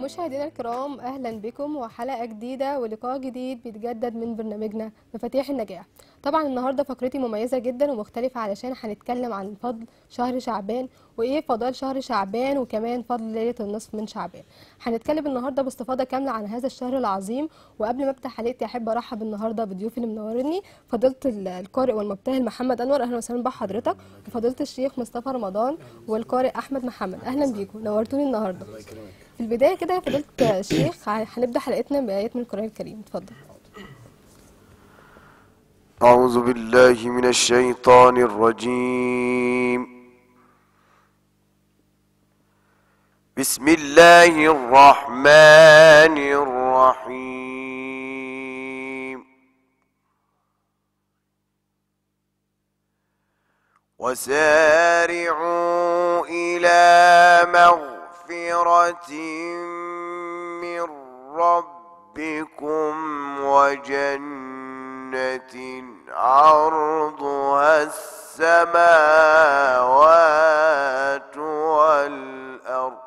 مشاهدينا الكرام اهلا بكم وحلقه جديده ولقاء جديد بيتجدد من برنامجنا مفاتيح النجاح طبعا النهارده فقرتي مميزه جدا ومختلفه علشان هنتكلم عن فضل شهر شعبان وايه فضائل شهر شعبان وكمان فضل ليله النصف من شعبان هنتكلم النهارده باستفاضه كامله عن هذا الشهر العظيم وقبل ما ابدا حلقتي احب ارحب النهارده بضيوفي اللي منورني فضيله القارئ والمبتهل محمد انور اهلا وسهلا بحضرتك وفضيله الشيخ مصطفى رمضان والقارئ احمد محمد اهلا بيكم نورتوني النهارده في البدايه كده يا فضيله الشيخ هنبدا حلقتنا بايات من القران الكريم اتفضل أعوذ بالله من الشيطان الرجيم بسم الله الرحمن الرحيم وسارعوا إلى مغفرة من ربكم وجنة عرضها السماوات والأرض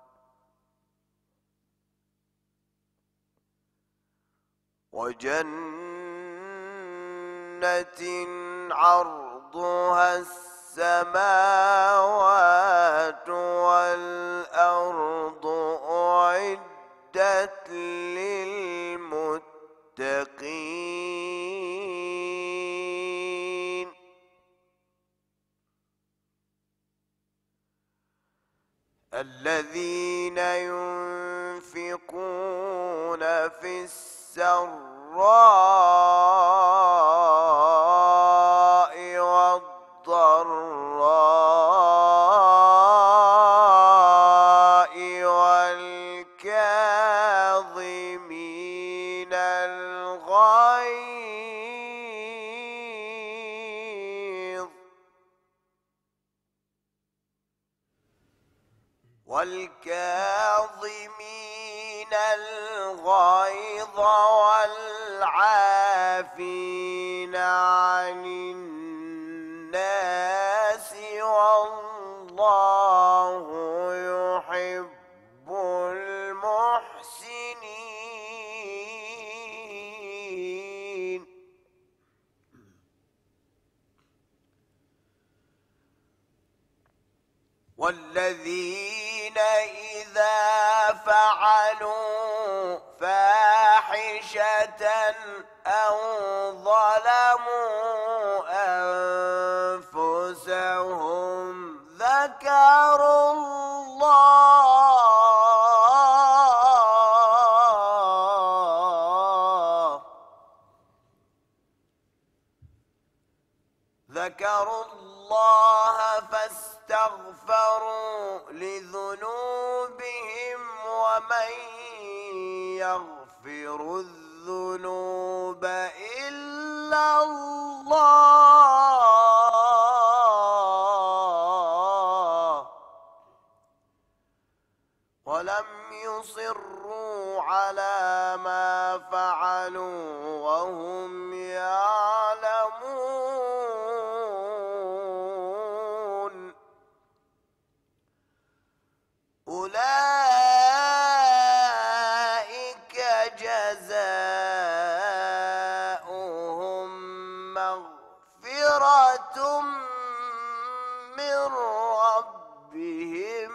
وجنة عرضها السماوات والأرض أعدت للمتقين الذين ينفقون في السراء والضراء والكاظمين الغيظ والكاظمين الغيظ والعافين عن الناس والله يحب المحسنين والذين إذا فعلوا فاحشة أو ظلموا أنفسهم ذكروا الله ذكروا الله فاستغفروا لذنوبهم ومن يغفر الذنوب إلا الله ولم يصروا على ما فعلوا وهم يعلمون أولئك جزاؤهم مغفرة من ربهم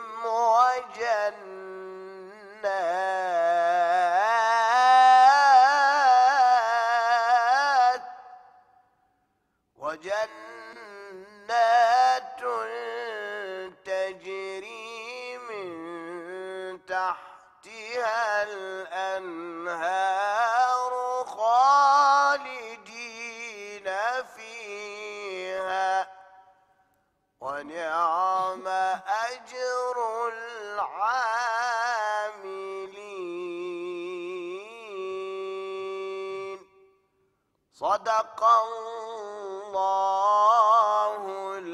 وجنات وجنات تجري من تحتها الأنهار خالدين فيها ونعم أجر العاملين صدق الله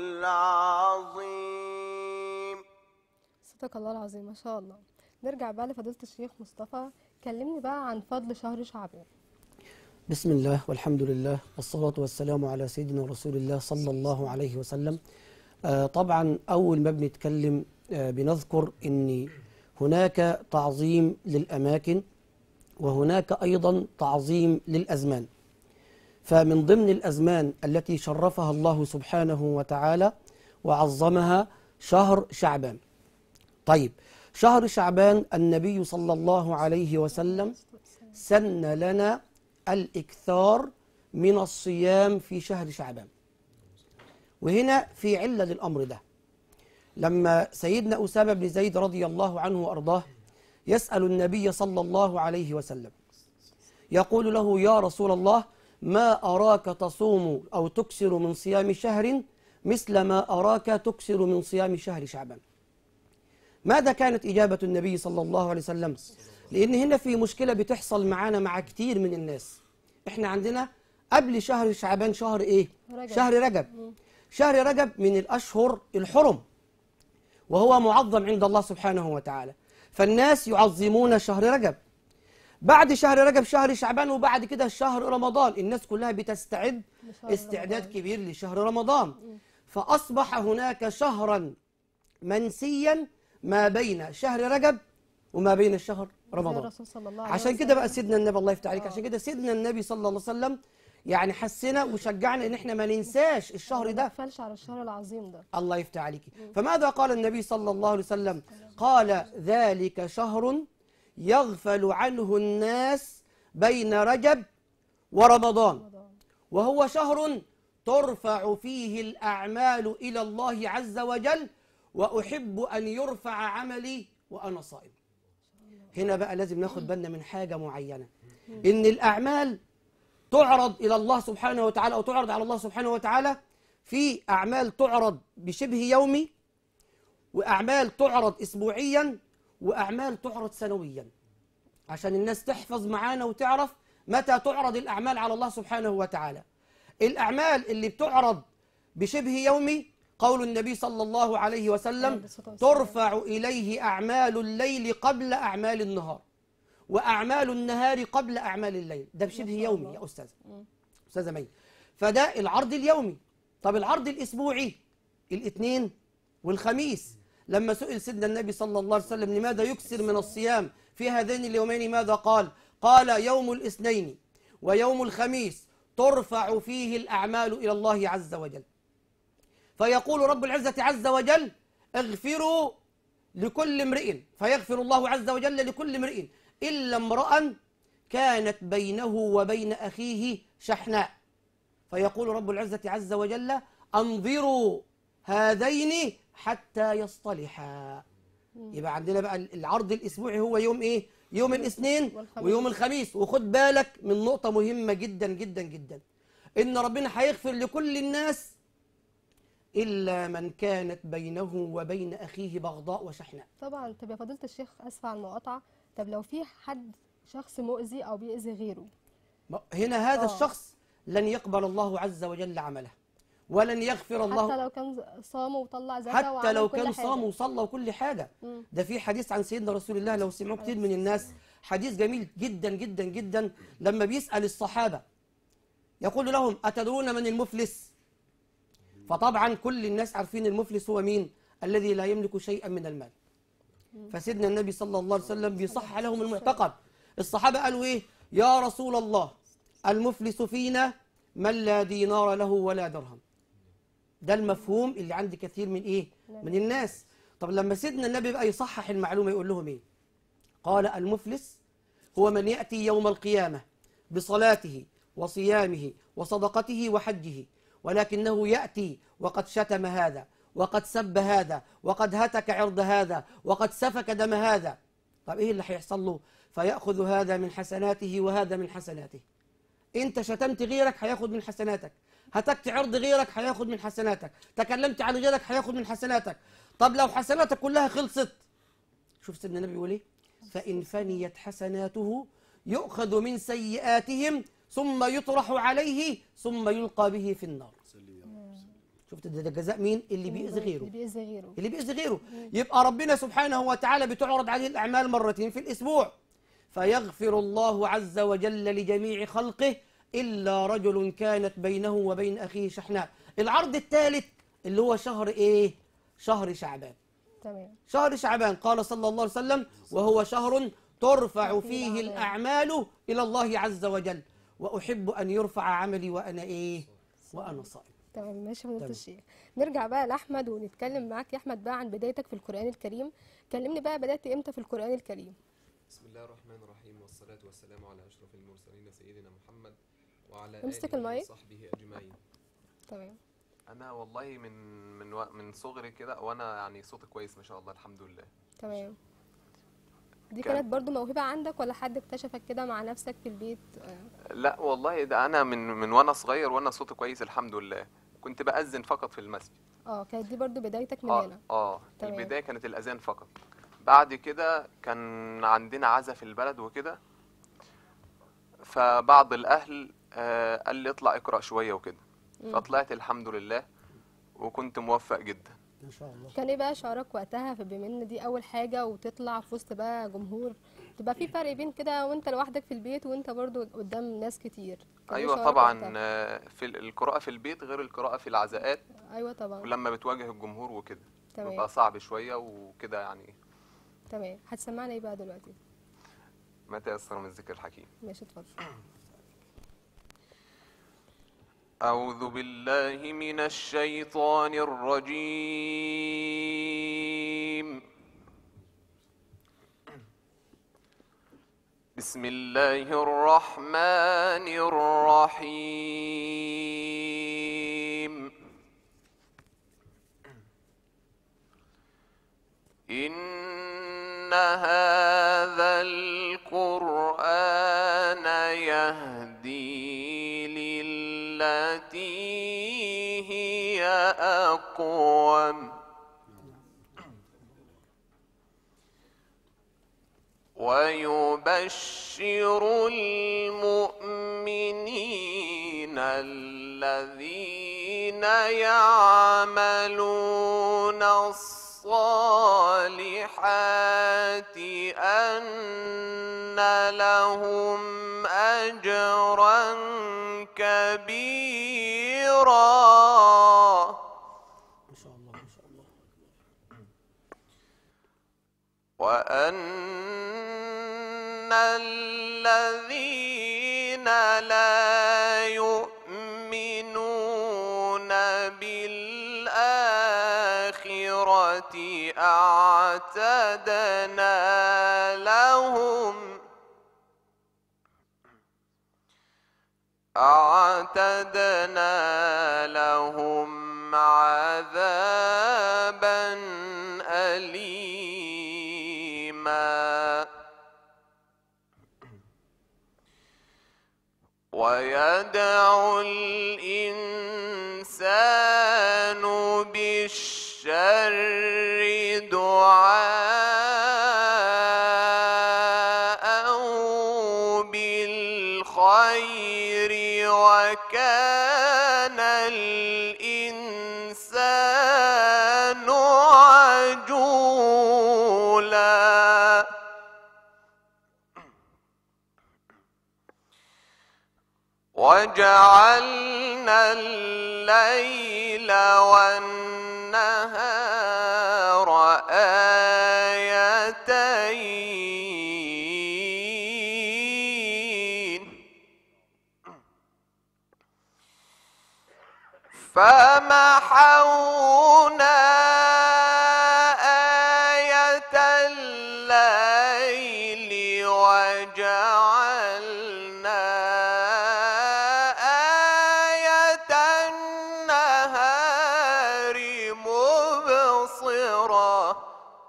العظيم صدق الله العظيم ما شاء الله نرجع بقى لفضيله الشيخ مصطفى كلمني بقى عن فضل شهر شعبان بسم الله والحمد لله والصلاة والسلام على سيدنا رسول الله صلى الله عليه وسلم آه طبعا أول ما بنتكلم آه بنذكر أن هناك تعظيم للأماكن وهناك أيضا تعظيم للأزمان فمن ضمن الأزمان التي شرفها الله سبحانه وتعالى وعظمها شهر شعبان طيب شهر شعبان النبي صلى الله عليه وسلم سن لنا الإكثار من الصيام في شهر شعبان وهنا في علة للأمر ده لما سيدنا أسامة بن زيد رضي الله عنه وأرضاه يسأل النبي صلى الله عليه وسلم يقول له يا رسول الله ما أراك تصوم أو تكسر من صيام شهر مثل ما أراك تكسر من صيام شهر شعبان ماذا كانت إجابة النبي صلى الله عليه وسلم لأن هنا في مشكلة بتحصل معانا مع كتير من الناس إحنا عندنا قبل شهر شعبان شهر إيه رجب. شهر رجب شهر رجب من الأشهر الحرم وهو معظم عند الله سبحانه وتعالى فالناس يعظمون شهر رجب بعد شهر رجب شهر شعبان وبعد كده شهر رمضان الناس كلها بتستعد لشهر استعداد رمضان. كبير لشهر رمضان فأصبح هناك شهرا منسيا ما بين شهر رجب وما بين شهر زي رمضان الرسول صلى الله عليه عشان وسلم كده بقى سيدنا النبي الله يفتح عليك آه. عشان كده سيدنا النبي صلى الله عليه وسلم يعني حسنا وشجعنا ان احنا ما ننساش الشهر ما ده نغفلش على الشهر العظيم ده الله يفتح عليك فماذا قال النبي صلى الله عليه وسلم قال ذلك شهر يغفل عنه الناس بين رجب ورمضان رمضان وهو شهر ترفع فيه الأعمال إلى الله عز وجل وأحب أن يرفع عملي وأنا صائم هنا بقى لازم ناخد بالنا من حاجة معينة إن الأعمال تعرض إلى الله سبحانه وتعالى أو تعرض على الله سبحانه وتعالى في أعمال تعرض بشبه يومي وأعمال تعرض أسبوعيا وأعمال تعرض سنويا عشان الناس تحفظ معانا وتعرف متى تعرض الأعمال على الله سبحانه وتعالى الأعمال اللي بتعرض بشبه يومي قول النبي صلى الله عليه وسلم عليه الصلاة والسلام. ترفع إليه أعمال الليل قبل أعمال النهار وأعمال النهار قبل أعمال الليل ده بشبه ما شاء يومي الله. يا أستاذ أستاذة مي فده العرض اليومي طب العرض الأسبوعي الاثنين والخميس لما سئل سيدنا النبي صلى الله عليه وسلم لماذا يكثر من الصيام في هذين اليومين ماذا قال قال يوم الاثنين ويوم الخميس ترفع فيه الأعمال إلى الله عز وجل فيقول رب العزة عز وجل اغفروا لكل امرئ فيغفر الله عز وجل لكل امرئ إلا امرأ كانت بينه وبين أخيه شحناء فيقول رب العزة عز وجل أنظروا هذين حتى يصطلحا يبقى عندنا بقى العرض الأسبوعي هو يوم إيه؟ يوم الاثنين والخميس. ويوم الخميس وخد بالك من نقطة مهمة جدا جدا جدا إن ربنا هيغفر لكل الناس إلا من كانت بينه وبين أخيه بغضاء وشحناء طبعا طب يا فضيلة الشيخ اسفة على المقاطعة طب لو في حد شخص مؤذي او بيأذي غيره ما- هنا هذا آه. الشخص لن يقبل الله عز وجل عمله ولن يغفر الله حتى لو كان صام وطلع زكاة حتى وعمل لو كل كان حاجة. صام وصلى وكل حاجة مم. ده في حديث عن سيدنا رسول الله لو سمعوه كتير من الناس حديث جميل جدا جدا جدا لما بيسأل الصحابة يقول لهم أتدرون من المفلس فطبعا كل الناس عارفين المفلس هو مين الذي لا يملك شيئا من المال فسيدنا النبي صلى الله عليه وسلم بيصح لهم المعتقد الصحابة قالوا ايه يا رسول الله المفلس فينا من لا دينار له ولا درهم ده المفهوم اللي عند كثير من ايه من الناس طب لما سيدنا النبي بقى يصحح المعلومة يقول لهم ايه قال المفلس هو من يأتي يوم القيامة بصلاته وصيامه وصدقته وحجه ولكنه يأتي وقد شتم هذا وقد سب هذا وقد هتك عرض هذا وقد سفك دم هذا طب ايه اللي هيحصل له فيأخذ هذا من حسناته وهذا من حسناته انت شتمت غيرك هياخد من حسناتك هتكت عرض غيرك هياخد من حسناتك تكلمت عن غيرك هياخد من حسناتك طب لو حسناتك كلها خلصت شوف سيدنا النبي بيقول ايه فإن فنيت حسناته يؤخذ من سيئاتهم ثم يطرح عليه ثم يلقى به في النار شفت ده, ده جزاء مين اللي بيأذي غيره اللي بيأذي غيره اللي بيأذي غيره يبقى ربنا سبحانه وتعالى بتعرض عليه الأعمال مرتين في الأسبوع فيغفر الله عز وجل لجميع خلقه إلا رجل كانت بينه وبين أخيه شحناء العرض الثالث اللي هو شهر إيه؟ شهر شعبان تمام شهر شعبان قال صلى الله عليه وسلم وهو شهر ترفع فيه فيه الأعمال. الأعمال إلى الله عز وجل وأحب أن يرفع عملي وأنا إيه وأنا صائم تمام ماشي يا فضيلة تمام. الشيخ نرجع بقى لأحمد ونتكلم معاك يا أحمد بقى عن بدايتك في القرآن الكريم كلمني بقى بدأت إمتى في القرآن الكريم بسم الله الرحمن الرحيم والصلاة والسلام على أشرف المرسلين سيدنا محمد وعلى امسك آله المايك. وصحبه أجمعين تمام أنا والله من من و... من صغري كده وأنا يعني صوتي كويس ما شاء الله الحمد لله تمام دي كان- كانت برضو موهبة عندك ولا حد اكتشفك كده مع نفسك في البيت آه، لا والله ده أنا من من وأنا صغير وأنا صوتي كويس الحمد لله كنت بأذن فقط في المسجد اه كانت دي برضو بدايتك من اه هنا اه تمام. البداية كانت الأذان فقط بعد كده كان عندنا عزا في البلد وكده فبعض الأهل آه قال لي اطلع اقرأ شوية وكده مم. فطلعت الحمد لله وكنت موفق جدا ما شاء الله كان ايه بقى شعورك وقتها بما ان دي اول حاجة وتطلع في وسط بقى جمهور تبقى في فرق بين كده وانت لوحدك في البيت وانت برضو قدام ناس كتير كان ايه ايوه شعورك طبعا وقتها؟ آه، في ال- القراءة في البيت غير القراءة في العزاءات ايوه طبعا ولما بتواجه الجمهور وكده تمام. بيبقى صعب شوية وكده يعني تمام هتسمعنا ايه بقى دلوقتي ما تيسر من الذكر الحكيم ماشي اتفضل أعوذ بالله من الشيطان الرجيم بسم الله الرحمن الرحيم إن هذا القرآن يهدي للتي هي أقوم ويبشر المؤمنين الذين يعملون الصالحات أن لهم أجرا كبيرا ما شاء الله ما شاء الله وأن الذين لا يؤمنون بالآخرة أعتدنا لهم أعتدنا لهم عذابا أليما ويدعو الإنسان بالشر دعاءه بالخير وكان الإنسان عجولا وجعلنا الليل والنهار آيتين فمحونا آية الليل وجعلنا آية النهار مبصرة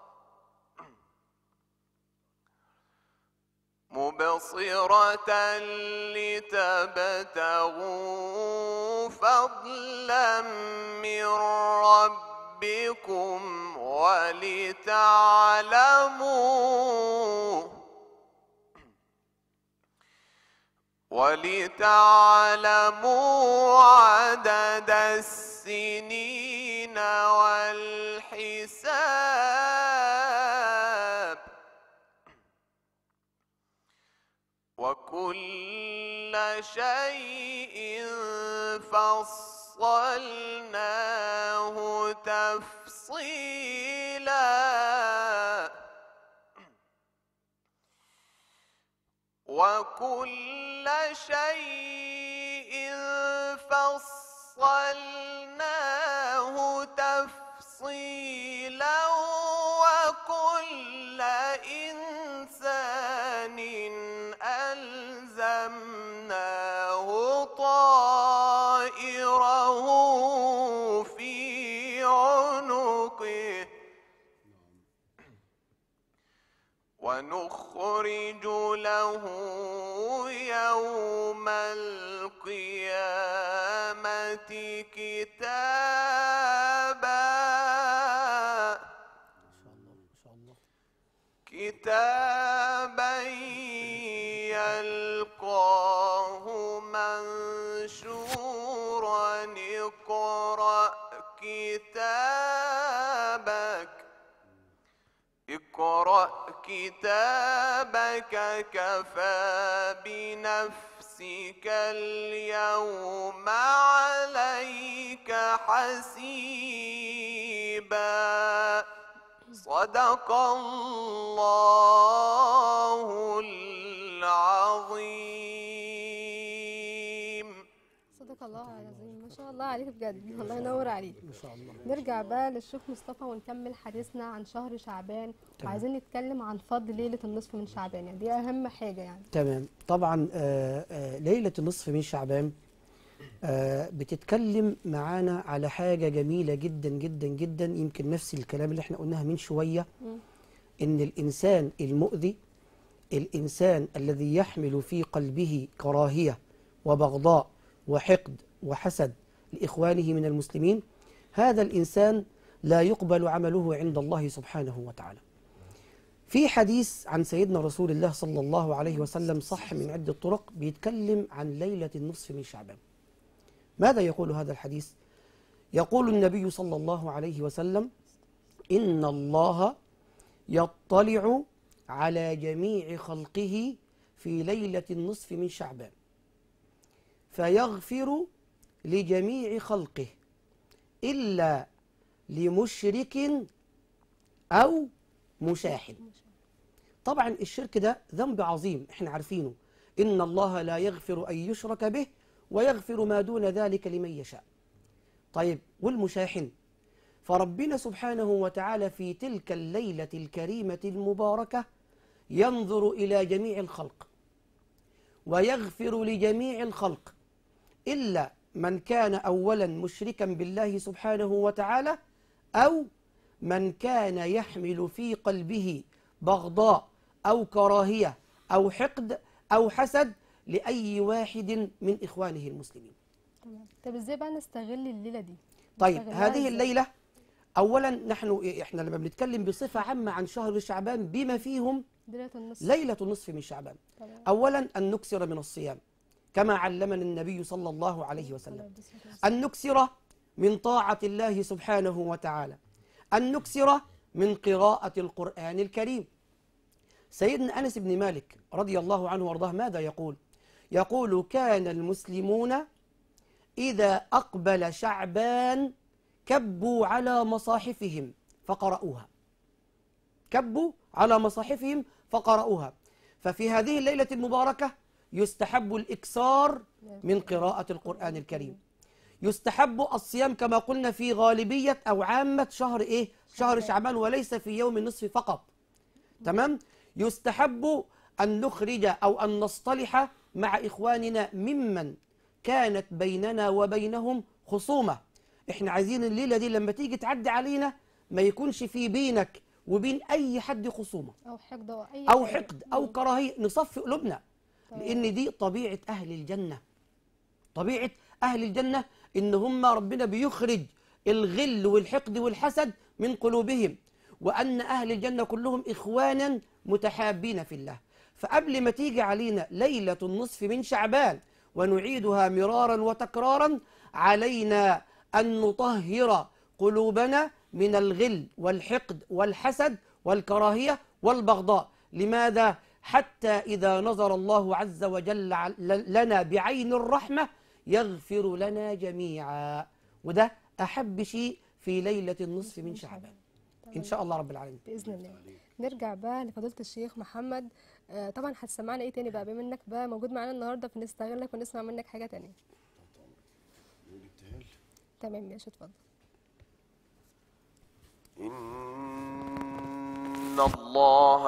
مبصرة لتبتغوا فضلا من ربكم ولتعلموا ولتعلموا عدد السنين والحساب وكل شيء فصلناه تفصيلا تفصيلا وكل شيء فصلناه تفصيلا وكل إنسان ألزمناه طائره في عنقه ونخرج له يوم القيامة كتابا كتابا يلقاه منشورا اقرأ كتابك اقرأ كتابك كفى بنفسك اليوم عليك حسيبا صدق الله العظيم صدق الله العظيم ما شاء الله عليك بجد الله ينور عليك ما شاء الله نرجع بقى للشيخ مصطفى ونكمل حديثنا عن شهر شعبان وعايزين نتكلم عن فضل ليلة النصف من شعبان يعني دي أهم حاجة يعني تمام طبعا آه، آه، ليلة النصف من شعبان آه، بتتكلم معانا على حاجة جميلة جدا جدا جدا يمكن نفس الكلام اللي احنا قلناها من شوية ان الانسان المؤذي الانسان الذي يحمل في قلبه كراهية وبغضاء وحقد وحسد لاخوانه من المسلمين هذا الانسان لا يقبل عمله عند الله سبحانه وتعالى في حديث عن سيدنا رسول الله صلى الله عليه وسلم صح من عدة طرق بيتكلم عن ليلة النصف من شعبان ماذا يقول هذا الحديث؟ يقول النبي صلى الله عليه وسلم إن الله يطلع على جميع خلقه في ليلة النصف من شعبان فيغفر لجميع خلقه إلا لمشرك أو مشاحن طبعا الشرك ده ذنب عظيم احنا عارفينه إن الله لا يغفر أن يشرك به ويغفر ما دون ذلك لمن يشاء طيب والمشاحن فربنا سبحانه وتعالى في تلك الليلة الكريمة المباركة ينظر إلى جميع الخلق ويغفر لجميع الخلق إلا من كان أولا مشركا بالله سبحانه وتعالى أو من كان يحمل في قلبه بغضاء أو كراهية أو حقد أو حسد لأي واحد من إخوانه المسلمين تمام طب ازاي بقى نستغل الليلة دي طيب نستغلها هذه إزاي؟ الليلة أولا نحن إحنا لما بنتكلم بصفة عامة عن شهر شعبان بما فيهم ليلة النصف ليلة النصف من شعبان تمام. أولا أن نكسر من الصيام كما علمنا النبي صلى الله عليه وسلم أن نكسر من طاعة الله سبحانه وتعالى أن نكسر من قراءة القرآن الكريم سيدنا أنس بن مالك رضي الله عنه وارضاه ماذا يقول يقول كان المسلمون إذا أقبل شعبان كبوا على مصاحفهم فقرأوها كبوا على مصاحفهم فقرأوها ففي هذه الليلة المباركة يستحب الإكسار من قراءة القرآن الكريم يستحب الصيام كما قلنا في غالبية أو عامة شهر إيه؟ شهر شعبان وليس في يوم النصف فقط تمام؟ يستحب أن نخرج أو أن نصطلح مع إخواننا ممن كانت بيننا وبينهم خصومة إحنا عايزين الليلة دي لما تيجي تعدي علينا ما يكونش في بينك وبين أي حد خصومة أو حقد أو أي أو حاجة. حقد أو كراهية نصفي قلوبنا لأن دي طبيعة أهل الجنة طبيعة أهل الجنة إن هم ربنا بيخرج الغل والحقد والحسد من قلوبهم وأن أهل الجنة كلهم إخوانا متحابين في الله فقبل ما تيجي علينا ليلة النصف من شعبان ونعيدها مرارا وتكرارا علينا أن نطهر قلوبنا من الغل والحقد والحسد والكراهية والبغضاء لماذا؟ حتى إذا نظر الله عز وجل ع- ل- لنا بعين الرحمة يغفر لنا جميعا وده أحب شيء في ليلة النصف من شعبان إن شاء الله رب العالمين باذن الله نرجع بقى لفضيله الشيخ محمد آه، طبعا هتسمعنا ايه تاني بقى بما انك بقى موجود معانا النهارده فنستغلك ونسمع منك حاجه تانية تمام ماشي اتفضل إن الله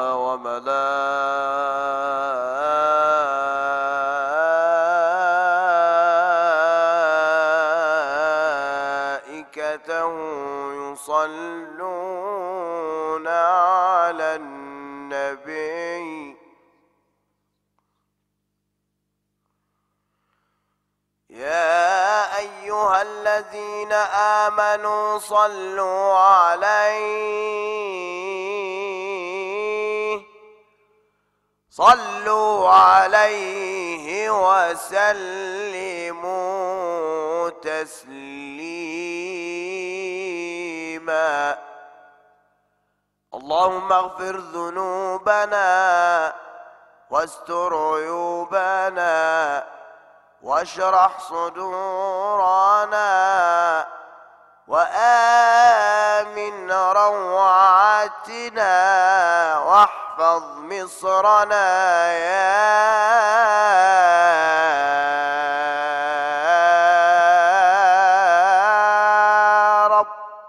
وملائكته يصلون على النبي يا أيها الذين آمنوا صلوا عليه صلوا عليه وسلموا تسليما اللهم اغفر ذنوبنا واستر عيوبنا واشرح صدورنا وآمن روعاتنا واحفظ مصرنا يا رب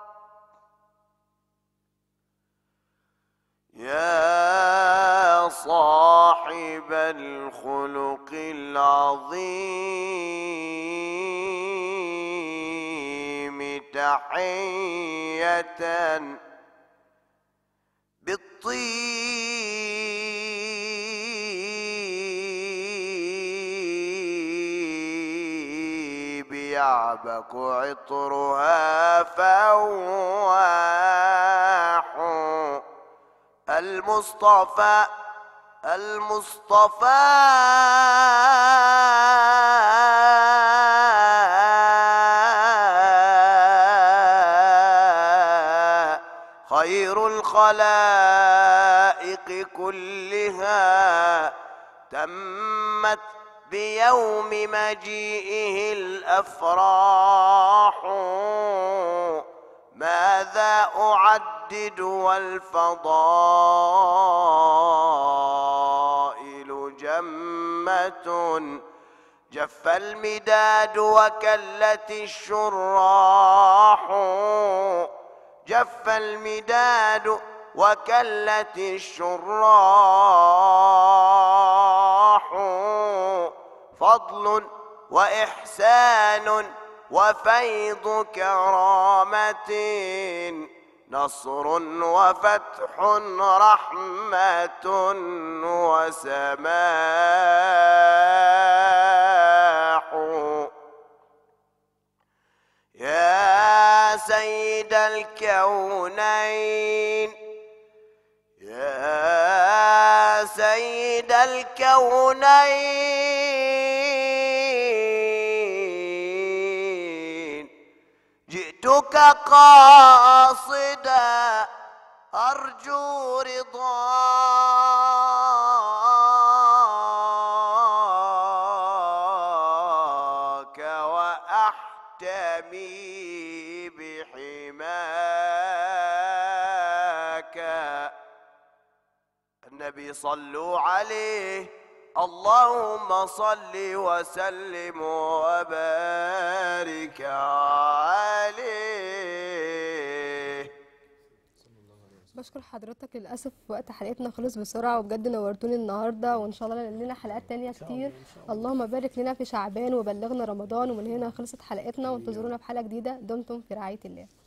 يا صاحب الخلق العظيم تحية بالطيب يعبق عطرها فواح المصطفى المصطفى خير الخلائق كلها تمت بيوم مجيئه الافراح ماذا اعدد والفضائل جمه جف المداد وكلت الشراح جف المداد وكلت الشراح فضل وإحسان وفيض كرامة نصر وفتح رحمة وسماح يا سيد الكونين يا سيد الكونين جئتك قاصدا أرجو رضاك وأحتمي بحماك النبي صلوا عليه اللهم صل وسلم وبارك عليه بشكر حضرتك للاسف وقت حلقتنا خلص بسرعه وبجد نورتوني النهارده وان شاء الله لنا حلقات تانية كتير اللهم بارك لنا في شعبان وبلغنا رمضان ومن هنا خلصت حلقتنا وانتظرونا في حلقه جديده دمتم في رعايه الله